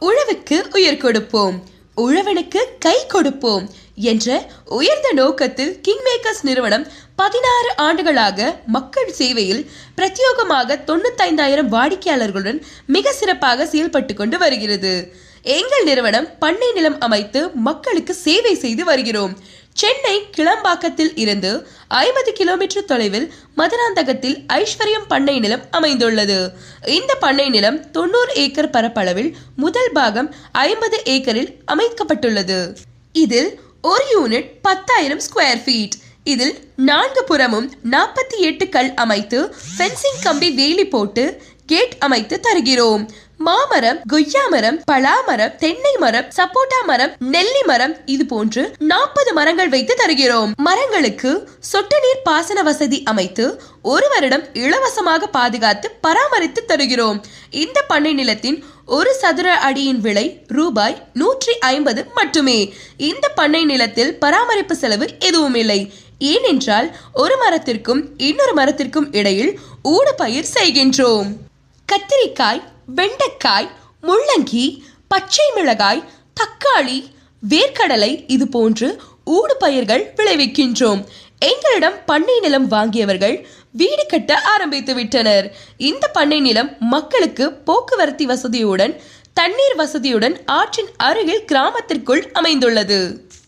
உழவுக்கு உயிர் கொடுப்போம் உழவனுக்கு கை கொடுப்போம் என்ற உயர்ந்த நோக்கத்தில் கிங்மேக்கர்ஸ் நிறுவனம் பதினாறு ஆண்டுகளாக மக்கள் சேவையில் பிரத்யோகமாக தொண்ணூத்தைந்தாயிரம் வாடிக்கையாளர்களுடன் மிக சிறப்பாக செயல்பட்டு கொண்டு வருகிறது எங்கள் நிறுவனம் பண்ணை நிலம் அமைத்து மக்களுக்கு சேவை செய்து வருகிறோம் சென்னை கிளம்பாக்கத்தில் இருந்து ஐம்பது கிலோமீட்டர் தொலைவில் மதுராந்தகத்தில் ஐஸ்வர்யம் பண்ணை நிலம் அமைந்துள்ளது இந்த பண்ணை நிலம் தொண்ணூறு ஏக்கர் பரப்பளவில் முதல் பாகம் ஐம்பது ஏக்கரில் அமைக்கப்பட்டுள்ளது இதில் ஒரு யூனிட் பத்தாயிரம் ஸ்கொயர் ஃபீட் இதில் நான்கு புறமும் நாற்பத்தி எட்டு கல் அமைத்து ஃபென்சிங் கம்பி வேலி போட்டு கேட் அமைத்து தருகிறோம் மாமரம் கொய்யா மரம் பலாமரம் தென்னை மரம் சப்போட்டா மரம் நெல்லி மரம் இது போன்று நாற்பது மரங்கள் வைத்து தருகிறோம் மரங்களுக்கு சொட்டு நீர் பாசன வசதி அமைத்து ஒரு வருடம் இலவசமாக பாதுகாத்து பராமரித்து தருகிறோம் இந்த பண்ணை நிலத்தின் ஒரு சதுர அடியின் விலை ரூபாய் நூற்றி ஐம்பது மட்டுமே இந்த பண்ணை நிலத்தில் பராமரிப்பு செலவு எதுவும் இல்லை ஏனென்றால் ஒரு மரத்திற்கும் இன்னொரு மரத்திற்கும் இடையில் ஊடுபயிர் செய்கின்றோம் கத்திரிக்காய் வெண்டைக்காய் முள்ளங்கி பச்சை மிளகாய் தக்காளி வேர்க்கடலை இது போன்று ஊடு பயிர்கள் விளைவிக்கின்றோம் எங்களிடம் பண்ணை நிலம் வாங்கியவர்கள் வீடு கட்ட ஆரம்பித்து விட்டனர் இந்த பண்ணை நிலம் மக்களுக்கு போக்குவரத்து வசதியுடன் தண்ணீர் வசதியுடன் ஆற்றின் அருகில் கிராமத்திற்குள் அமைந்துள்ளது